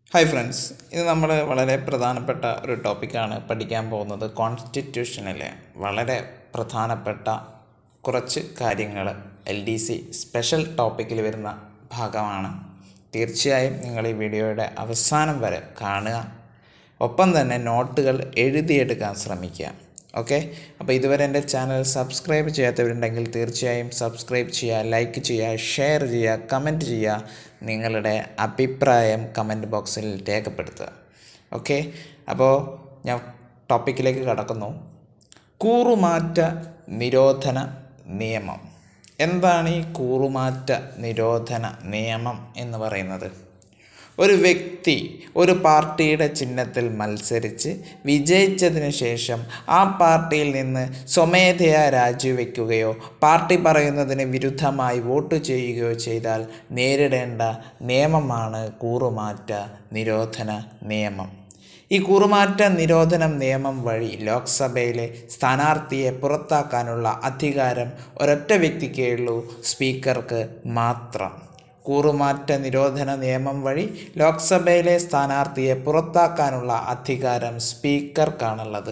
hi friends ഇത് നമ്മൾ വളരെ പ്രധാനപ്പെട്ട ഒരു ടോപ്പിക്കാണ് പഠിക്കാൻ പോകുന്നത് കോൺസ്റ്റിറ്റ്യൂഷനിലെ വളരെ പ്രധാനപ്പെട്ട കുറച്ച് കാര്യങ്ങൾ എൽ ഡി സി സ്പെഷ്യൽ ടോപ്പിക്കിൽ വരുന്ന ഭാഗമാണ് തീർച്ചയായും നിങ്ങൾ ഈ വീഡിയോയുടെ അവസാനം വരെ കാണുക ഒപ്പം തന്നെ നോട്ടുകൾ എഴുതിയെടുക്കാൻ ശ്രമിക്കുക ഓക്കെ അപ്പോൾ ഇതുവരെ എൻ്റെ ചാനൽ സബ്സ്ക്രൈബ് ചെയ്യാത്തവരുണ്ടെങ്കിൽ തീർച്ചയായും സബ്സ്ക്രൈബ് ചെയ്യുക ലൈക്ക് ചെയ്യുക ഷെയർ ചെയ്യുക കമൻറ്റ് ചെയ്യുക നിങ്ങളുടെ അഭിപ്രായം കമൻറ്റ് ബോക്സിൽ രേഖപ്പെടുത്തുക ഓക്കെ അപ്പോൾ ഞാൻ ടോപ്പിക്കിലേക്ക് കടക്കുന്നു കൂറുമാറ്റ നിരോധന നിയമം എന്താണ് ഈ കൂറുമാറ്റ നിരോധന നിയമം എന്ന് പറയുന്നത് ഒരു വ്യക്തി ഒരു പാർട്ടിയുടെ ചിഹ്നത്തിൽ മത്സരിച്ച് വിജയിച്ചതിന് ശേഷം ആ പാർട്ടിയിൽ നിന്ന് സ്വമേധയാ രാജിവെക്കുകയോ പാർട്ടി പറയുന്നതിന് വിരുദ്ധമായി വോട്ട് ചെയ്യുകയോ ചെയ്താൽ നേരിടേണ്ട നിയമമാണ് കൂറുമാറ്റ നിരോധന നിയമം ഈ കൂറുമാറ്റ നിരോധനം നിയമം വഴി ലോക്സഭയിലെ സ്ഥാനാർത്ഥിയെ പുറത്താക്കാനുള്ള അധികാരം ഒരൊറ്റ വ്യക്തിക്കേ ഉള്ളൂ സ്പീക്കർക്ക് മാത്രം കൂറുമാറ്റ നിരോധന നിയമം വഴി ലോക്സഭയിലെ സ്ഥാനാർത്ഥിയെ പുറത്താക്കാനുള്ള അധികാരം സ്പീക്കർക്കാണുള്ളത്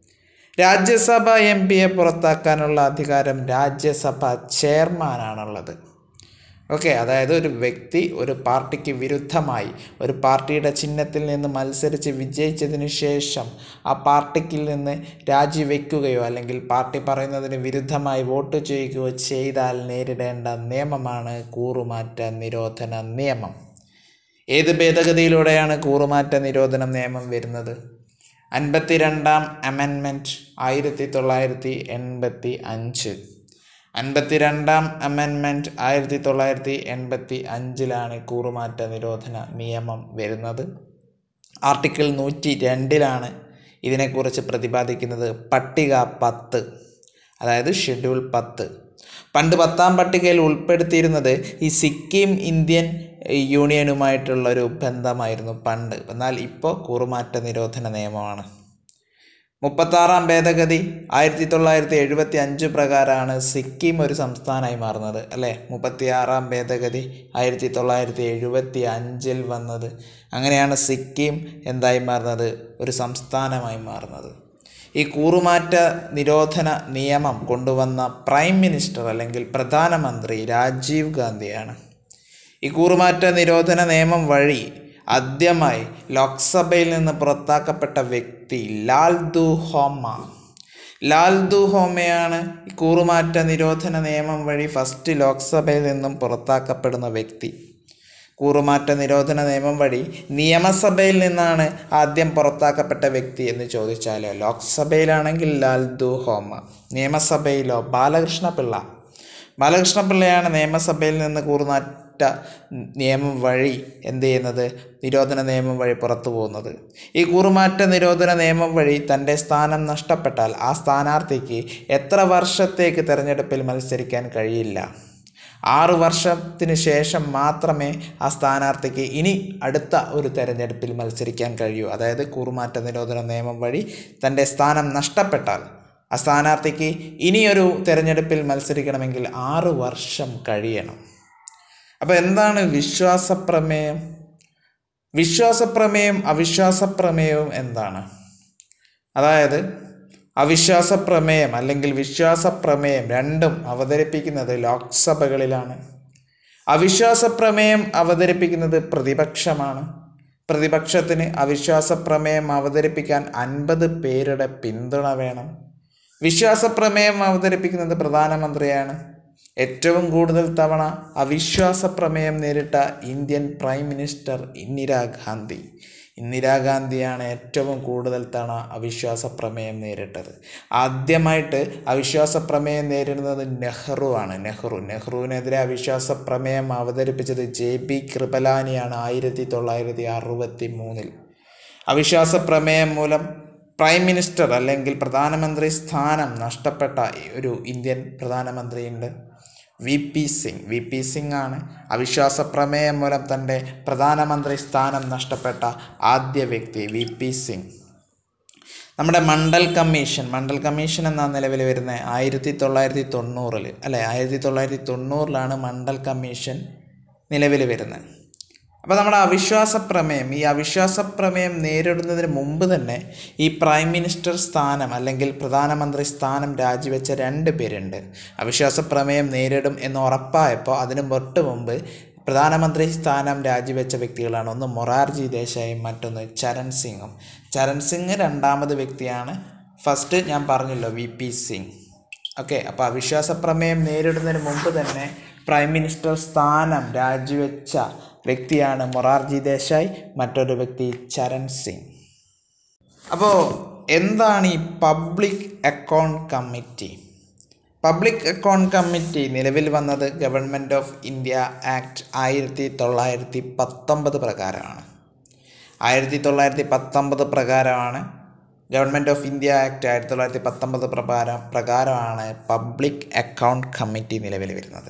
രാജ്യസഭ എം പിയെ പുറത്താക്കാനുള്ള അധികാരം രാജ്യസഭ ചെയർമാനാണുള്ളത് ഓക്കെ അതായത് ഒരു വ്യക്തി ഒരു പാർട്ടിക്ക് വിരുദ്ധമായി ഒരു പാർട്ടിയുടെ ചിഹ്നത്തിൽ നിന്ന് മത്സരിച്ച് വിജയിച്ചതിന് ശേഷം ആ പാർട്ടിക്കിൽ നിന്ന് രാജിവെക്കുകയോ അല്ലെങ്കിൽ പാർട്ടി പറയുന്നതിന് വിരുദ്ധമായി വോട്ട് ചെയ്യുകയോ ചെയ്താൽ നേരിടേണ്ട നിയമമാണ് കൂറുമാറ്റ നിരോധന നിയമം ഏത് ഭേദഗതിയിലൂടെയാണ് കൂറുമാറ്റ നിരോധന നിയമം വരുന്നത് അൻപത്തിരണ്ടാം അമെൻമെൻറ്റ് ആയിരത്തി തൊള്ളായിരത്തി എൺപത്തി അഞ്ച് അൻപത്തിരണ്ടാം അമെൻമെൻറ്റ് ആയിരത്തി തൊള്ളായിരത്തി എൺപത്തി അഞ്ചിലാണ് കൂറുമാറ്റ നിരോധന നിയമം വരുന്നത് ആർട്ടിക്കിൾ നൂറ്റി രണ്ടിലാണ് ഇതിനെക്കുറിച്ച് പ്രതിപാദിക്കുന്നത് പട്ടിക പത്ത് അതായത് ഷെഡ്യൂൾ പത്ത് പണ്ട് പത്താം പട്ടികയിൽ ഉൾപ്പെടുത്തിയിരുന്നത് ഈ സിക്കിം ഇന്ത്യൻ യൂണിയനുമായിട്ടുള്ളൊരു ബന്ധമായിരുന്നു പണ്ട് എന്നാൽ ഇപ്പോൾ കൂറുമാറ്റ നിരോധന നിയമമാണ് മുപ്പത്താറാം ഭേദഗതി ആയിരത്തി തൊള്ളായിരത്തി എഴുപത്തി അഞ്ച് പ്രകാരമാണ് സിക്കിം ഒരു സംസ്ഥാനമായി മാറുന്നത് അല്ലേ മുപ്പത്തിയാറാം ഭേദഗതി ആയിരത്തി തൊള്ളായിരത്തി എഴുപത്തി അഞ്ചിൽ വന്നത് അങ്ങനെയാണ് സിക്കിം എന്തായി മാറുന്നത് ഒരു സംസ്ഥാനമായി മാറുന്നത് ഈ കൂറുമാറ്റ നിരോധന നിയമം കൊണ്ടുവന്ന പ്രൈം മിനിസ്റ്റർ അല്ലെങ്കിൽ പ്രധാനമന്ത്രി രാജീവ് ഗാന്ധിയാണ് ഈ കൂറുമാറ്റ നിരോധന നിയമം വഴി ആദ്യമായി ലോക്സഭയിൽ നിന്ന് പുറത്താക്കപ്പെട്ട വ്യക്തി ലാൽ ദു ഹോമ ലാൽ ദു ഹോമയാണ് ഈ കൂറുമാറ്റ നിരോധന നിയമം വഴി ഫസ്റ്റ് ലോക്സഭയിൽ നിന്നും പുറത്താക്കപ്പെടുന്ന വ്യക്തി കൂറുമാറ്റ നിരോധന നിയമം വഴി നിയമസഭയിൽ നിന്നാണ് ആദ്യം പുറത്താക്കപ്പെട്ട വ്യക്തി എന്ന് ചോദിച്ചാലോ ലോക്സഭയിലാണെങ്കിൽ ലാൽ ദു ഹോമ നിയമസഭയിലോ ബാലകൃഷ്ണ പിള്ള ബാലകൃഷ്ണ പിള്ളയാണ് നിയമസഭയിൽ നിന്ന് കൂറുമാറ്റ നിയമം വഴി എന്ത് ചെയ്യുന്നത് നിരോധന നിയമം വഴി പുറത്തു പോകുന്നത് ഈ കൂറുമാറ്റ നിരോധന നിയമം വഴി തൻ്റെ സ്ഥാനം നഷ്ടപ്പെട്ടാൽ ആ സ്ഥാനാർത്ഥിക്ക് എത്ര വർഷത്തേക്ക് തിരഞ്ഞെടുപ്പിൽ മത്സരിക്കാൻ കഴിയില്ല ആറ് വർഷത്തിന് ശേഷം മാത്രമേ ആ സ്ഥാനാർത്ഥിക്ക് ഇനി അടുത്ത ഒരു തെരഞ്ഞെടുപ്പിൽ മത്സരിക്കാൻ കഴിയൂ അതായത് കൂറുമാറ്റ നിരോധന നിയമം വഴി തൻ്റെ സ്ഥാനം നഷ്ടപ്പെട്ടാൽ ആ സ്ഥാനാർത്ഥിക്ക് ഇനിയൊരു തെരഞ്ഞെടുപ്പിൽ മത്സരിക്കണമെങ്കിൽ ആറ് വർഷം കഴിയണം അപ്പോൾ എന്താണ് വിശ്വാസപ്രമേയം വിശ്വാസപ്രമേയം അവിശ്വാസപ്രമേയവും എന്താണ് അതായത് അവിശ്വാസ പ്രമേയം അല്ലെങ്കിൽ വിശ്വാസ പ്രമേയം രണ്ടും അവതരിപ്പിക്കുന്നത് ലോക്സഭകളിലാണ് അവിശ്വാസ പ്രമേയം അവതരിപ്പിക്കുന്നത് പ്രതിപക്ഷമാണ് പ്രതിപക്ഷത്തിന് അവിശ്വാസ പ്രമേയം അവതരിപ്പിക്കാൻ അൻപത് പേരുടെ പിന്തുണ വേണം വിശ്വാസ പ്രമേയം അവതരിപ്പിക്കുന്നത് പ്രധാനമന്ത്രിയാണ് ഏറ്റവും കൂടുതൽ തവണ അവിശ്വാസ പ്രമേയം നേരിട്ട ഇന്ത്യൻ പ്രൈം മിനിസ്റ്റർ ഇന്ദിരാഗാന്ധി ഇന്ദിരാഗാന്ധിയാണ് ഏറ്റവും കൂടുതൽ തവണ അവിശ്വാസ പ്രമേയം നേരിട്ടത് ആദ്യമായിട്ട് അവിശ്വാസ പ്രമേയം നേരിടുന്നത് നെഹ്റു ആണ് നെഹ്റു നെഹ്റുവിനെതിരെ അവിശ്വാസ പ്രമേയം അവതരിപ്പിച്ചത് ജെ ബി കൃപലാനിയാണ് ആയിരത്തി തൊള്ളായിരത്തി അറുപത്തി മൂന്നിൽ അവിശ്വാസ പ്രമേയം മൂലം പ്രൈം മിനിസ്റ്റർ അല്ലെങ്കിൽ പ്രധാനമന്ത്രി സ്ഥാനം നഷ്ടപ്പെട്ട ഒരു ഇന്ത്യൻ പ്രധാനമന്ത്രിയുണ്ട് V P Singh V P Singh ആണ് അവിശ്വാസ പ്രമേയം മൂലം തൻ്റെ പ്രധാനമന്ത്രി സ്ഥാനം നഷ്ടപ്പെട്ട ആദ്യ വ്യക്തി വി പി സിംഗ് നമ്മുടെ മണ്ഡൽ കമ്മീഷൻ മണ്ഡൽ കമ്മീഷൻ എന്ന നിലവിൽ വരുന്ന ആയിരത്തി തൊള്ളായിരത്തി തൊണ്ണൂറിൽ അല്ലെ ആയിരത്തി തൊള്ളായിരത്തി തൊണ്ണൂറിലാണ് മണ്ഡൽ കമ്മീഷൻ നിലവിൽ വരുന്നത് അപ്പോൾ നമ്മുടെ അവിശ്വാസ പ്രമേയം ഈ അവിശ്വാസ പ്രമേയം നേരിടുന്നതിന് മുമ്പ് തന്നെ ഈ പ്രൈം മിനിസ്റ്റർ സ്ഥാനം അല്ലെങ്കിൽ പ്രധാനമന്ത്രി സ്ഥാനം രാജിവെച്ച രണ്ട് പേരുണ്ട് അവിശ്വാസ പ്രമേയം നേരിടും എന്ന് ഉറപ്പായപ്പോൾ അതിന് തൊട്ട് മുമ്പ് പ്രധാനമന്ത്രി സ്ഥാനം രാജിവെച്ച വ്യക്തികളാണ് ഒന്ന് മൊറാർജി ദേശായും മറ്റൊന്ന് ചരൺ സിംഗും ചരൺ സിംഗ് രണ്ടാമത് വ്യക്തിയാണ് ഫസ്റ്റ് ഞാൻ പറഞ്ഞല്ലോ വി പി സിംഗ് ഓക്കെ അപ്പോൾ അവിശ്വാസ പ്രമേയം നേരിടുന്നതിന് മുമ്പ് തന്നെ പ്രൈം മിനിസ്റ്റർ സ്ഥാനം രാജിവെച്ച വ്യക്തിയാണ് മൊറാർജി ദേശായി മറ്റൊരു വ്യക്തി ചരൺ സിംഗ് അപ്പോൾ എന്താണ് ഈ public account committee public account committee നിലവിൽ വന്നത് ഗവൺമെൻറ് ഓഫ് ഇന്ത്യ ആക്ട് ആയിരത്തി തൊള്ളായിരത്തി പത്തൊമ്പത് പ്രകാരമാണ് ആയിരത്തി തൊള്ളായിരത്തി പത്തൊമ്പത് പ്രകാരമാണ് ഗവൺമെൻറ് ഓഫ് ഇന്ത്യ ആക്ട് ആയിരത്തി തൊള്ളായിരത്തി പത്തൊമ്പത് പ്രകാരം പ്രകാരമാണ് പബ്ലിക് അക്കൗണ്ട് കമ്മിറ്റി നിലവിൽ വരുന്നത്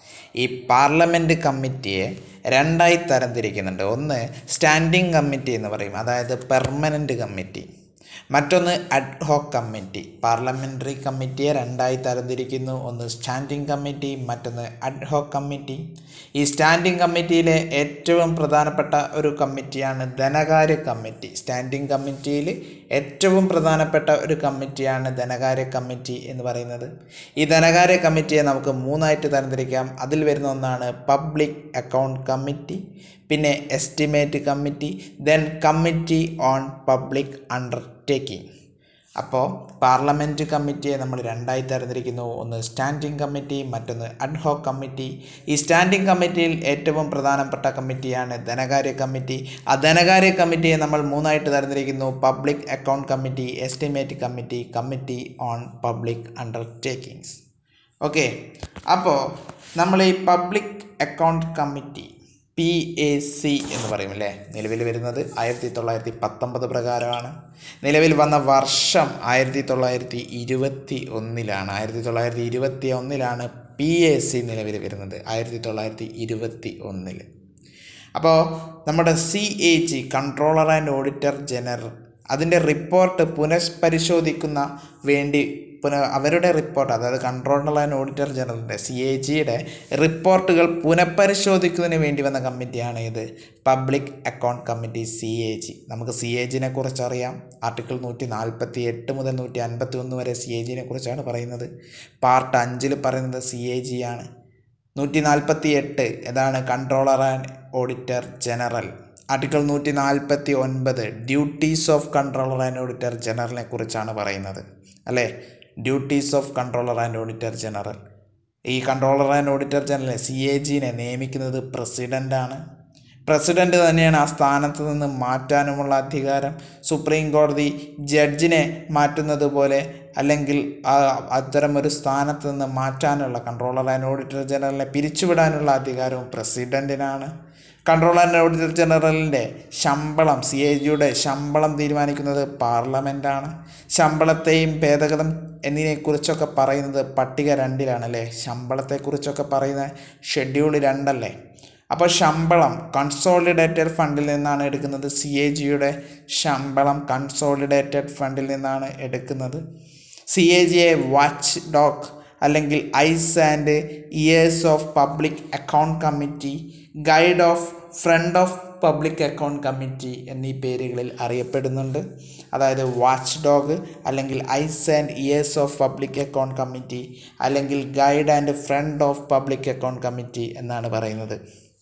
ഈ പാർലമെൻറ്റ് കമ്മിറ്റിയെ രണ്ടായി തരംതിരിക്കുന്നുണ്ട് ഒന്ന് സ്റ്റാൻഡിംഗ് കമ്മിറ്റി എന്ന് പറയും അതായത് പെർമനൻറ്റ് കമ്മിറ്റി മറ്റൊന്ന് അഡ്ഹോക്ക് കമ്മിറ്റി പാർലമെൻ്ററി കമ്മിറ്റിയെ രണ്ടായി തരംതിരിക്കുന്നു ഒന്ന് സ്റ്റാൻഡിംഗ് കമ്മിറ്റി മറ്റൊന്ന് അഡ്ഹോക്ക് കമ്മിറ്റി ഈ സ്റ്റാൻഡിംഗ് കമ്മിറ്റിയിലെ ഏറ്റവും പ്രധാനപ്പെട്ട ഒരു കമ്മിറ്റിയാണ് ധനകാര്യ കമ്മിറ്റി സ്റ്റാൻഡിംഗ് കമ്മിറ്റിയിൽ ഏറ്റവും പ്രധാനപ്പെട്ട ഒരു കമ്മിറ്റിയാണ് ധനകാര്യ കമ്മിറ്റി എന്ന് പറയുന്നത് ഈ ധനകാര്യ കമ്മിറ്റിയെ നമുക്ക് മൂന്നായിട്ട് തരംതിരിക്കാം അതിൽ വരുന്ന ഒന്നാണ് പബ്ലിക് അക്കൗണ്ട് കമ്മിറ്റി പിന്നെ estimate committee then committee on public undertaking അപ്പോൾ പാർലമെൻറ്റ് കമ്മിറ്റിയെ നമ്മൾ രണ്ടായി തരംതിരിക്കുന്നു ഒന്ന് സ്റ്റാൻഡിംഗ് കമ്മിറ്റി മറ്റൊന്ന് അഡ്ഹോക്ക് കമ്മിറ്റി ഈ സ്റ്റാൻഡിംഗ് കമ്മിറ്റിയിൽ ഏറ്റവും പ്രധാനപ്പെട്ട കമ്മിറ്റിയാണ് ധനകാര്യ കമ്മിറ്റി ആ ധനകാര്യ കമ്മിറ്റിയെ നമ്മൾ മൂന്നായിട്ട് തരംതിരിക്കുന്നു public account committee estimate committee committee on public undertakings okay അപ്പോൾ നമ്മൾ ഈ public account committee P A C എന്ന് പറയും അല്ലേ നിലവിൽ വരുന്നത് ആയിരത്തി തൊള്ളായിരത്തി പത്തൊമ്പത് പ്രകാരമാണ് നിലവിൽ വന്ന വർഷം ആയിരത്തി തൊള്ളായിരത്തി ഇരുപത്തി ഒന്നിലാണ് ആയിരത്തി തൊള്ളായിരത്തി ഇരുപത്തി ഒന്നിലാണ് പി എ സി നിലവിൽ വരുന്നത് ആയിരത്തി തൊള്ളായിരത്തി ഇരുപത്തി ഒന്നിൽ അപ്പോൾ നമ്മുടെ C A G controller and auditor general അതിൻ്റെ റിപ്പോർട്ട് പുനഃപരിശോധിക്കുന്ന വേണ്ടി പുന അവരുടെ റിപ്പോർട്ട് അതായത് കൺട്രോളർ ആൻഡ് ഓഡിറ്റർ ജനറലിൻ്റെ സി എ ജിയുടെ റിപ്പോർട്ടുകൾ പുനഃപരിശോധിക്കുന്നതിന് വേണ്ടി വന്ന കമ്മിറ്റിയാണ് ഇത് public account committee C A G നമുക്ക് സി എ ജിനെ കുറിച്ച് അറിയാം ആർട്ടിക്കിൾ നൂറ്റി നാൽപ്പത്തി എട്ട് മുതൽ നൂറ്റി അൻപത്തി ഒന്ന് വരെ സി എ ജിനെ കുറിച്ചാണ് പറയുന്നത് പാർട്ട് അഞ്ചിൽ പറയുന്നത് സി എ ജി ആണ് നൂറ്റി നാൽപ്പത്തി എട്ട് ഏതാണ് controller and auditor general article നൂറ്റി നാൽപ്പത്തി ഒൻപത് duties of controller and auditor ജനറലിനെ കുറിച്ചാണ് പറയുന്നത് അല്ലേ duties of controller and auditor general ഈ controller and auditor general C A ജിനെ നിയമിക്കുന്നത് പ്രസിഡൻ്റാണ് പ്രസിഡൻ്റ് തന്നെയാണ് ആ സ്ഥാനത്ത് നിന്ന് മാറ്റാനുമുള്ള അധികാരം സുപ്രീം കോടതി ജഡ്ജിനെ മാറ്റുന്നത് പോലെ അല്ലെങ്കിൽ ആ അത്തരം ഒരു സ്ഥാനത്ത് നിന്ന് മാറ്റാനുള്ള കൺട്രോളർ ആൻഡ് ഓഡിറ്റർ ജനറലിനെ പിരിച്ചുവിടാനുള്ള അധികാരവും പ്രസിഡൻറ്റിനാണ് കൺട്രോളർ ആൻഡ് ഓഡിറ്റർ ജനറലിൻ്റെ ശമ്പളം സി എ ജിയുടെ ശമ്പളം തീരുമാനിക്കുന്നത് പാർലമെൻറ്റാണ് ശമ്പളത്തെയും ഭേദഗതം എന്നതിനെക്കുറിച്ചൊക്കെ പറയുന്നത് പട്ടിക രണ്ടിലാണ് അല്ലേ ശമ്പളത്തെക്കുറിച്ചൊക്കെ പറയുന്ന ഷെഡ്യൂൾ രണ്ടല്ലേ അപ്പോൾ ശമ്പളം കൺസോളിഡേറ്റഡ് ഫണ്ടിൽ നിന്നാണ് എടുക്കുന്നത് സി എ ജിയുടെ ശമ്പളം കൺസോളിഡേറ്റഡ് ഫണ്ടിൽ നിന്നാണ് എടുക്കുന്നത് സി എ ജിയെ വാച്ച് ഡോഗ് അല്ലെങ്കിൽ eyes and ears of public account committee guide of friend of public account committee എന്നീ പേരുകളിൽ അറിയപ്പെടുന്നുണ്ട് അതായത് വാച്ച് ഡോഗ് അല്ലെങ്കിൽ eyes and ears of public account committee അല്ലെങ്കിൽ guide and friend of public account committee എന്നാണ് പറയുന്നത്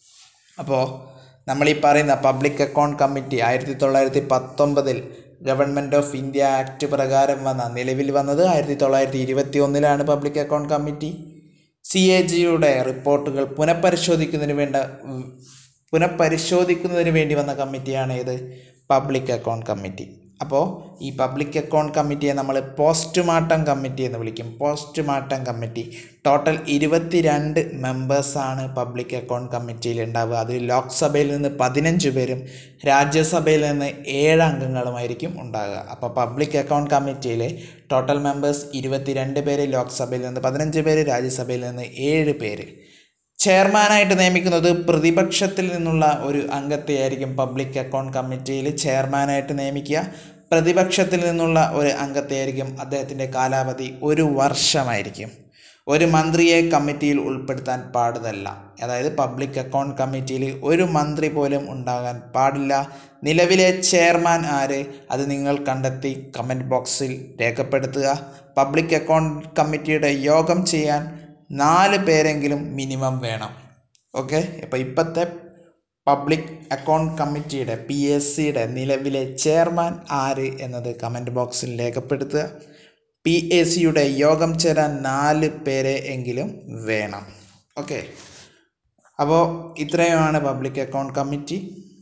അപ്പോൾ നമ്മൾ ഈ പറയുന്ന പബ്ലിക് അക്കൗണ്ട് കമ്മിറ്റി ആയിരത്തി തൊള്ളായിരത്തി പത്തൊമ്പതിൽ ഗവൺമെൻറ് ഓഫ് ഇന്ത്യ ആക്ട് പ്രകാരം വന്ന നിലവിൽ വന്നത് ആയിരത്തി തൊള്ളായിരത്തി ഇരുപത്തി ഒന്നിലാണ് public account committee C A ജിയുടെ റിപ്പോർട്ടുകൾ പുനഃപരിശോധിക്കുന്നതിന് വേണ്ട പുനഃപരിശോധിക്കുന്നതിന് വേണ്ടി വന്ന കമ്മിറ്റിയാണ് ഇത് പബ്ലിക് അക്കൗണ്ട് കമ്മിറ്റി അപ്പോൾ ഈ പബ്ലിക് അക്കൗണ്ട് കമ്മിറ്റിയെ നമ്മൾ പോസ്റ്റ്മാർട്ടം കമ്മിറ്റി എന്ന് വിളിക്കും പോസ്റ്റ്മാർട്ടം കമ്മിറ്റി ടോട്ടൽ ഇരുപത്തിരണ്ട് മെമ്പേഴ്സാണ് പബ്ലിക് അക്കൗണ്ട് കമ്മിറ്റിയിൽ ഉണ്ടാവുക അതിൽ ലോക്സഭയിൽ നിന്ന് പതിനഞ്ച് പേരും രാജ്യസഭയിൽ നിന്ന് ഏഴ് അംഗങ്ങളുമായിരിക്കും ഉണ്ടാകുക അപ്പോൾ പബ്ലിക് അക്കൗണ്ട് കമ്മിറ്റിയിലെ ടോട്ടൽ മെമ്പേഴ്സ് ഇരുപത്തിരണ്ട് പേര് ലോക്സഭയിൽ നിന്ന് പതിനഞ്ച് പേര് രാജ്യസഭയിൽ നിന്ന് ഏഴ് പേര് ചെയർമാനായിട്ട് നിയമിക്കുന്നത് പ്രതിപക്ഷത്തിൽ നിന്നുള്ള ഒരു അംഗത്തെയായിരിക്കും പബ്ലിക് അക്കൗണ്ട് കമ്മിറ്റിയിൽ ചെയർമാനായിട്ട് നിയമിക്കുക പ്രതിപക്ഷത്തിൽ നിന്നുള്ള ഒരു അംഗത്തെയായിരിക്കും അദ്ദേഹത്തിൻ്റെ കാലാവധി ഒരു വർഷമായിരിക്കും ഒരു മന്ത്രിയെ കമ്മിറ്റിയിൽ ഉൾപ്പെടുത്താൻ പാടുതല്ല അതായത് പബ്ലിക് അക്കൗണ്ട് കമ്മിറ്റിയിൽ ഒരു മന്ത്രി പോലും ഉണ്ടാകാൻ പാടില്ല നിലവിലെ ചെയർമാൻ ആര് അത് നിങ്ങൾ കണ്ടെത്തി കമൻറ്റ് ബോക്സിൽ രേഖപ്പെടുത്തുക പബ്ലിക് അക്കൗണ്ട് കമ്മിറ്റിയുടെ യോഗം ചെയ്യാൻ നാല് പേരെങ്കിലും മിനിമം വേണം ഓക്കെ അപ്പോൾ ഇപ്പോഴത്തെ പബ്ലിക് അക്കൗണ്ട് കമ്മിറ്റിയുടെ പി എസ് സിയുടെ നിലവിലെ ചെയർമാൻ ആര് എന്നത് കമൻറ്റ് ബോക്സിൽ രേഖപ്പെടുത്തുക പി എ സിയുടെ യോഗം ചേരാൻ നാല് പേരെ എങ്കിലും വേണം ഓക്കെ അപ്പോൾ ഇത്രയുമാണ് പബ്ലിക് അക്കൗണ്ട് കമ്മിറ്റി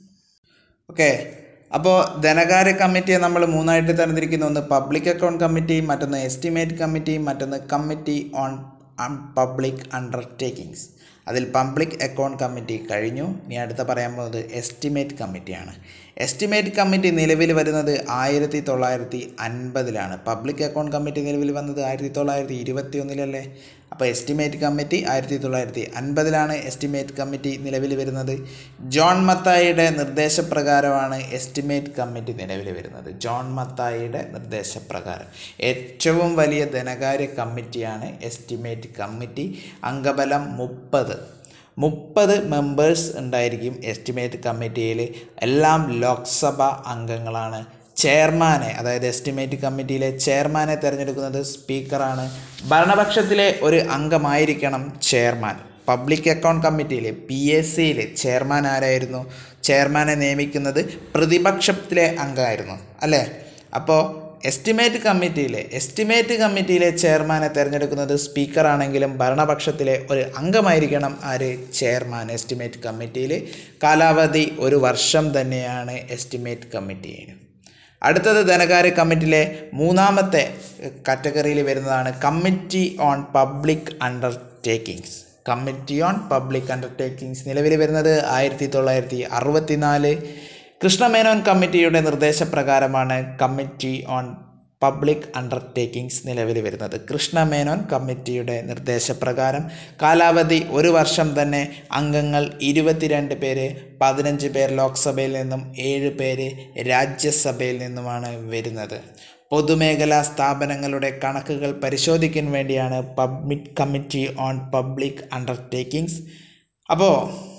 ഓക്കെ അപ്പോൾ ധനകാര്യ കമ്മിറ്റിയെ നമ്മൾ മൂന്നായിട്ട് തരംതിരിക്കുന്ന ഒന്ന് പബ്ലിക് അക്കൗണ്ട് കമ്മിറ്റി മറ്റൊന്ന് എസ്റ്റിമേറ്റ് കമ്മിറ്റി മറ്റൊന്ന് കമ്മിറ്റി ഓൺ പബ്ലിക് അണ്ടർടേക്കിങ്സ് അതിൽ പബ്ലിക് അക്കൗണ്ട് കമ്മിറ്റി കഴിഞ്ഞു ഇനി അടുത്ത പറയാൻ പോകുന്നത് എസ്റ്റിമേറ്റ് കമ്മിറ്റിയാണ് എസ്റ്റിമേറ്റ് കമ്മിറ്റി നിലവിൽ വരുന്നത് ആയിരത്തി തൊള്ളായിരത്തി അൻപതിലാണ് പബ്ലിക് അക്കൗണ്ട് കമ്മിറ്റി നിലവിൽ വന്നത് ആയിരത്തി തൊള്ളായിരത്തി ഇരുപത്തി ഒന്നിലല്ലേ അപ്പോൾ എസ്റ്റിമേറ്റ് കമ്മിറ്റി ആയിരത്തി തൊള്ളായിരത്തി അൻപതിലാണ് എസ്റ്റിമേറ്റ് കമ്മിറ്റി നിലവിൽ വരുന്നത് ജോൺ മത്തായിയുടെ നിർദ്ദേശപ്രകാരമാണ് എസ്റ്റിമേറ്റ് കമ്മിറ്റി നിലവിൽ വരുന്നത് ജോൺ മത്തായിയുടെ നിർദ്ദേശപ്രകാരം ഏറ്റവും വലിയ ധനകാര്യ കമ്മിറ്റിയാണ് എസ്റ്റിമേറ്റ് കമ്മിറ്റി അംഗബലം മുപ്പത് മുപ്പത് മെമ്പേഴ്സ് ഉണ്ടായിരിക്കും എസ്റ്റിമേറ്റ് കമ്മിറ്റിയിൽ എല്ലാം ലോക്സഭ അംഗങ്ങളാണ് ചെയർമാനെ അതായത് എസ്റ്റിമേറ്റ് കമ്മിറ്റിയിലെ ചെയർമാനെ തിരഞ്ഞെടുക്കുന്നത് സ്പീക്കറാണ് ഭരണപക്ഷത്തിലെ ഒരു അംഗമായിരിക്കണം ചെയർമാൻ പബ്ലിക് അക്കൗണ്ട് കമ്മിറ്റിയിലെ പി എസ് സിയിൽ ചെയർമാൻ ആരായിരുന്നു ചെയർമാനെ നിയമിക്കുന്നത് പ്രതിപക്ഷത്തിലെ അംഗമായിരുന്നു അല്ലേ അപ്പോൾ എസ്റ്റിമേറ്റ് കമ്മിറ്റിയിലെ എസ്റ്റിമേറ്റ് കമ്മിറ്റിയിലെ ചെയർമാനെ തിരഞ്ഞെടുക്കുന്നത് സ്പീക്കറാണെങ്കിലും ഭരണപക്ഷത്തിലെ ഒരു അംഗമായിരിക്കണം ആര് ചെയർമാൻ എസ്റ്റിമേറ്റ് കമ്മിറ്റിയിൽ കാലാവധി ഒരു വർഷം തന്നെയാണ് എസ്റ്റിമേറ്റ് കമ്മിറ്റിയിൽ അടുത്തത് ധനകാര്യ കമ്മിറ്റിയിലെ മൂന്നാമത്തെ കാറ്റഗറിയിൽ വരുന്നതാണ് committee on public undertakings committee on public undertakings നിലവിൽ വരുന്നത് ആയിരത്തി തൊള്ളായിരത്തി അറുപത്തിനാല് കൃഷ്ണമേനോൻ കമ്മിറ്റിയുടെ നിർദ്ദേശപ്രകാരമാണ് കമ്മിറ്റി ഓൺ പബ്ലിക് അണ്ടർടേക്കിങ്സ് നിലവിൽ വരുന്നത് കൃഷ്ണമേനോൻ കമ്മിറ്റിയുടെ നിർദ്ദേശപ്രകാരം കാലാവധി ഒരു വർഷം തന്നെ അംഗങ്ങൾ ഇരുപത്തിരണ്ട് പേര് പതിനഞ്ച് പേർ ലോക്സഭയിൽ നിന്നും ഏഴ് പേര് രാജ്യസഭയിൽ നിന്നുമാണ് വരുന്നത് പൊതുമേഖലാ സ്ഥാപനങ്ങളുടെ കണക്കുകൾ പരിശോധിക്കാൻ വേണ്ടിയാണ് public committee on public undertakings അപ്പോൾ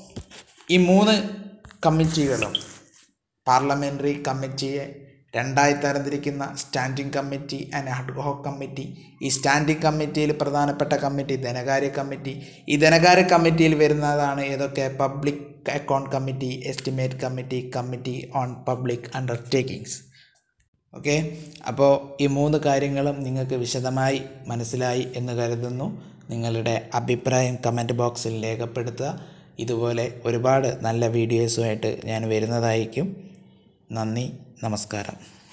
ഈ മൂന്ന് കമ്മിറ്റികളും പാർലമെൻ്ററി കമ്മിറ്റിയെ രണ്ടായി തരംതിരിക്കുന്ന standing committee and ad hoc committee ഈ സ്റ്റാൻഡിംഗ് കമ്മിറ്റിയിൽ പ്രധാനപ്പെട്ട കമ്മിറ്റി ധനകാര്യ കമ്മിറ്റി ഈ ധനകാര്യ കമ്മിറ്റിയിൽ വരുന്നതാണ് ഏതൊക്കെ public account committee estimate committee committee on public undertakings okay അപ്പോൾ ഈ മൂന്ന് കാര്യങ്ങളും നിങ്ങൾക്ക് വിശദമായി മനസ്സിലായി എന്ന് കരുതുന്നു നിങ്ങളുടെ അഭിപ്രായം കമൻറ്റ് ബോക്സിൽ രേഖപ്പെടുത്തുക ഇതുപോലെ ഒരുപാട് നല്ല വീഡിയോസുമായിട്ട് ഞാൻ വരുന്നതായിരിക്കും നന്ദി നമസ്കാരം